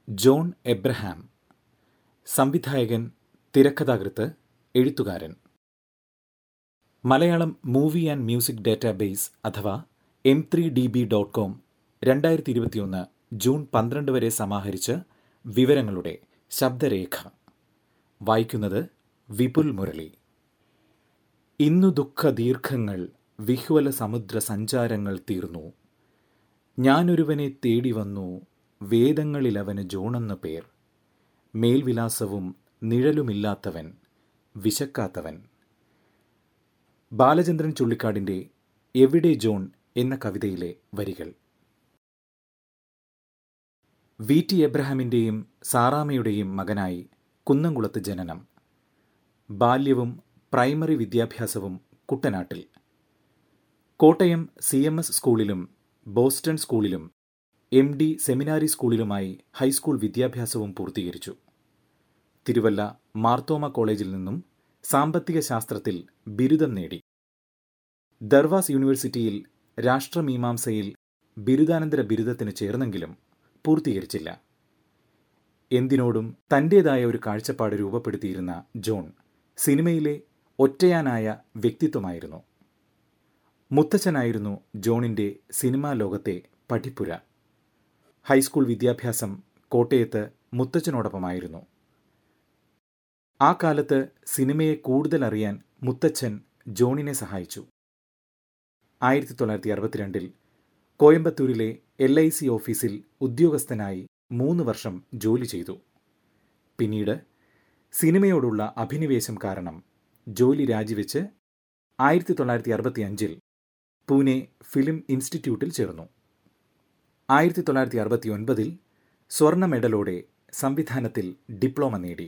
John Abraham സംവിധായകൻ തിരക്കഥാകൃത്ത് എഴുത്തുകാരൻ Malayalam movie and music database അഥവാ M three D B dot com രണ്ടായിരത്തി ഇരുപത്തിയൊന്ന് ജൂൺ പന്ത്രണ്ട് വരെ സമാഹരിച്ച വിവരങ്ങളുടെ ശബ്ദരേഖ വായിക്കുന്നത് വിപുൽ മുരളി ഇന്നു ദുഃഖ ദീർഘങ്ങൾ വിഹ്വല സമുദ്ര സഞ്ചാരങ്ങൾ തീർന്നു ഞാനൊരുവനെ തേടി വന്നു വേദങ്ങളിൽ അവന് ജോണെന്ന് പേർ മേൽവിലാസവും നിഴലുമില്ലാത്തവൻ വിശക്കാത്തവൻ ബാലചന്ദ്രൻ ചുള്ളിക്കാടിൻ്റെ എവിടെ ജോൺ എന്ന കവിതയിലെ വരികൾ വി ടി എബ്രഹാമിൻ്റെയും സാറാമയുടെയും മകനായി കുന്നംകുളത്ത് ജനനം ബാല്യവും പ്രൈമറി വിദ്യാഭ്യാസവും കുട്ടനാട്ടിൽ കോട്ടയം സി എം എസ് സ്കൂളിലും ബോസ്റ്റൺ സ്കൂളിലും എം ഡി സെമിനാരി സ്കൂളിലുമായി ഹൈസ്കൂൾ വിദ്യാഭ്യാസവും പൂർത്തീകരിച്ചു തിരുവല്ല മാർത്തോമ കോളേജിൽ നിന്നും സാമ്പത്തിക ശാസ്ത്രത്തിൽ ബിരുദം നേടി ദർവാസ് യൂണിവേഴ്സിറ്റിയിൽ രാഷ്ട്രമീമാംസയിൽ ബിരുദാനന്തര ബിരുദത്തിന് ചേർന്നെങ്കിലും പൂർത്തീകരിച്ചില്ല എന്തിനോടും തൻ്റേതായ ഒരു കാഴ്ചപ്പാട് രൂപപ്പെടുത്തിയിരുന്ന ജോൺ സിനിമയിലെ ഒറ്റയാനായ വ്യക്തിത്വമായിരുന്നു മുത്തച്ഛനായിരുന്നു ജോണിൻ്റെ സിനിമാ ലോകത്തെ പഠിപ്പുര ഹൈസ്കൂൾ വിദ്യാഭ്യാസം കോട്ടയത്ത് മുത്തച്ഛനോടൊപ്പമായിരുന്നു ആ കാലത്ത് സിനിമയെ കൂടുതൽ അറിയാൻ മുത്തച്ഛൻ ജോണിനെ സഹായിച്ചു ആയിരത്തി തൊള്ളായിരത്തി അറുപത്തിരണ്ടിൽ കോയമ്പത്തൂരിലെ എൽ ഐ സി ഓഫീസിൽ ഉദ്യോഗസ്ഥനായി മൂന്ന് വർഷം ജോലി ചെയ്തു പിന്നീട് സിനിമയോടുള്ള അഭിനിവേശം കാരണം ജോലി രാജിവെച്ച് ആയിരത്തി തൊള്ളായിരത്തി അറുപത്തി അഞ്ചിൽ പൂനെ ഫിലിം ഇൻസ്റ്റിറ്റ്യൂട്ടിൽ ചേർന്നു ആയിരത്തി തൊള്ളായിരത്തി അറുപത്തി ഒൻപതിൽ സ്വർണ്ണ മെഡലോടെ സംവിധാനത്തിൽ ഡിപ്ലോമ നേടി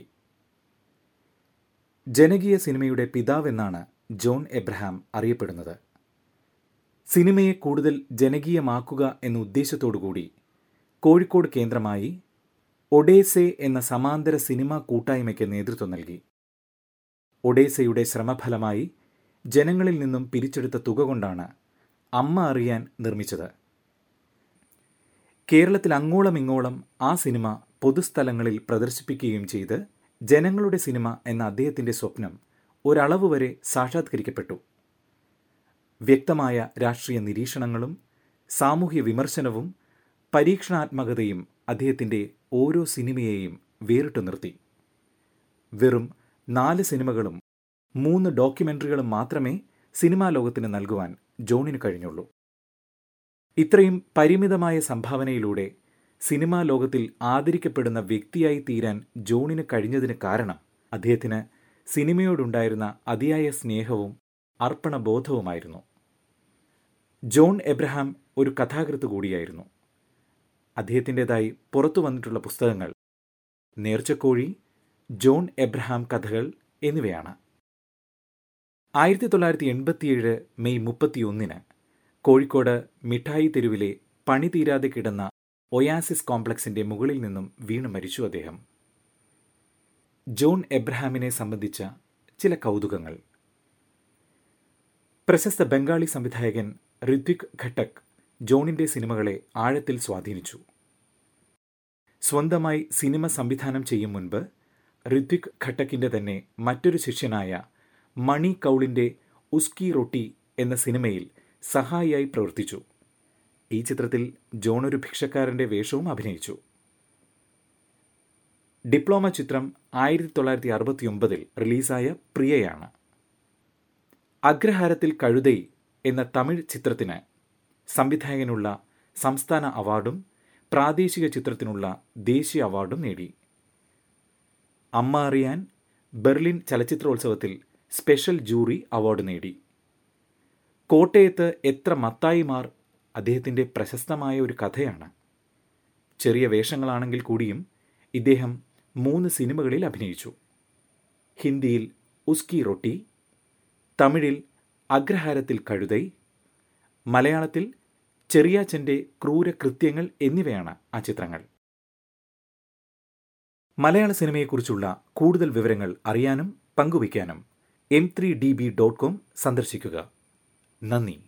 ജനകീയ സിനിമയുടെ പിതാവെന്നാണ് ജോൺ എബ്രഹാം അറിയപ്പെടുന്നത് സിനിമയെ കൂടുതൽ ജനകീയമാക്കുക എന്ന ഉദ്ദേശത്തോടുകൂടി കോഴിക്കോട് കേന്ദ്രമായി ഒഡേസെ എന്ന സമാന്തര സിനിമാ കൂട്ടായ്മയ്ക്ക് നേതൃത്വം നൽകി ഒഡേസയുടെ ശ്രമഫലമായി ജനങ്ങളിൽ നിന്നും പിരിച്ചെടുത്ത തുക കൊണ്ടാണ് അമ്മ അറിയാൻ നിർമ്മിച്ചത് കേരളത്തിൽ അങ്ങോളം ഇങ്ങോളം ആ സിനിമ പൊതുസ്ഥലങ്ങളിൽ പ്രദർശിപ്പിക്കുകയും ചെയ്ത് ജനങ്ങളുടെ സിനിമ എന്ന അദ്ദേഹത്തിൻ്റെ സ്വപ്നം ഒരളവ് വരെ സാക്ഷാത്കരിക്കപ്പെട്ടു വ്യക്തമായ രാഷ്ട്രീയ നിരീക്ഷണങ്ങളും സാമൂഹ്യ വിമർശനവും പരീക്ഷണാത്മകതയും അദ്ദേഹത്തിൻ്റെ ഓരോ സിനിമയെയും വേറിട്ടു നിർത്തി വെറും നാല് സിനിമകളും മൂന്ന് ഡോക്യുമെൻ്ററികളും മാത്രമേ സിനിമാ ലോകത്തിന് നൽകുവാൻ ജോണിന് കഴിഞ്ഞുള്ളൂ ഇത്രയും പരിമിതമായ സംഭാവനയിലൂടെ സിനിമാ ലോകത്തിൽ ആദരിക്കപ്പെടുന്ന വ്യക്തിയായി തീരാൻ ജോണിന് കഴിഞ്ഞതിന് കാരണം അദ്ദേഹത്തിന് സിനിമയോടുണ്ടായിരുന്ന അതിയായ സ്നേഹവും അർപ്പണബോധവുമായിരുന്നു ജോൺ എബ്രഹാം ഒരു കഥാകൃത്ത് കൂടിയായിരുന്നു അദ്ദേഹത്തിൻ്റെതായി പുറത്തു വന്നിട്ടുള്ള പുസ്തകങ്ങൾ നേർച്ചക്കോഴി ജോൺ എബ്രഹാം കഥകൾ എന്നിവയാണ് ആയിരത്തി തൊള്ളായിരത്തി എൺപത്തിയേഴ് മെയ് മുപ്പത്തിയൊന്നിന് കോഴിക്കോട് മിഠായി തെരുവിലെ പണി തീരാതെ കിടന്ന ഒയാസിസ് കോംപ്ലക്സിന്റെ മുകളിൽ നിന്നും വീണു മരിച്ചു അദ്ദേഹം ജോൺ എബ്രഹാമിനെ സംബന്ധിച്ച ചില കൗതുകങ്ങൾ പ്രശസ്ത ബംഗാളി സംവിധായകൻ ഋത്വിക് ഘട്ടക് ജോണിന്റെ സിനിമകളെ ആഴത്തിൽ സ്വാധീനിച്ചു സ്വന്തമായി സിനിമ സംവിധാനം ചെയ്യും മുൻപ് ഋത്വിക് ഘട്ടക്കിന്റെ തന്നെ മറ്റൊരു ശിഷ്യനായ മണി കൗളിന്റെ ഉസ്കി റൊട്ടി എന്ന സിനിമയിൽ സഹായിയായി പ്രവർത്തിച്ചു ഈ ചിത്രത്തിൽ ജോൺ ഒരു ഭിക്ഷക്കാരന്റെ വേഷവും അഭിനയിച്ചു ഡിപ്ലോമ ചിത്രം ആയിരത്തി തൊള്ളായിരത്തി അറുപത്തിയൊമ്പതിൽ റിലീസായ പ്രിയയാണ് അഗ്രഹാരത്തിൽ കഴുതൈ എന്ന തമിഴ് ചിത്രത്തിന് സംവിധായകനുള്ള സംസ്ഥാന അവാർഡും പ്രാദേശിക ചിത്രത്തിനുള്ള ദേശീയ അവാർഡും നേടി അമ്മ അറിയാൻ ബെർലിൻ ചലച്ചിത്രോത്സവത്തിൽ സ്പെഷ്യൽ ജൂറി അവാർഡ് നേടി കോട്ടയത്ത് എത്ര മത്തായിമാർ അദ്ദേഹത്തിൻ്റെ പ്രശസ്തമായ ഒരു കഥയാണ് ചെറിയ വേഷങ്ങളാണെങ്കിൽ കൂടിയും ഇദ്ദേഹം മൂന്ന് സിനിമകളിൽ അഭിനയിച്ചു ഹിന്ദിയിൽ ഉസ്കി റൊട്ടി തമിഴിൽ അഗ്രഹാരത്തിൽ കഴുതൈ മലയാളത്തിൽ ചെറിയാച്ചൻ്റെ ക്രൂരകൃത്യങ്ങൾ എന്നിവയാണ് ആ ചിത്രങ്ങൾ മലയാള സിനിമയെക്കുറിച്ചുള്ള കൂടുതൽ വിവരങ്ങൾ അറിയാനും പങ്കുവയ്ക്കാനും M three D B dot com സന്ദർശിക്കുക നന്ദി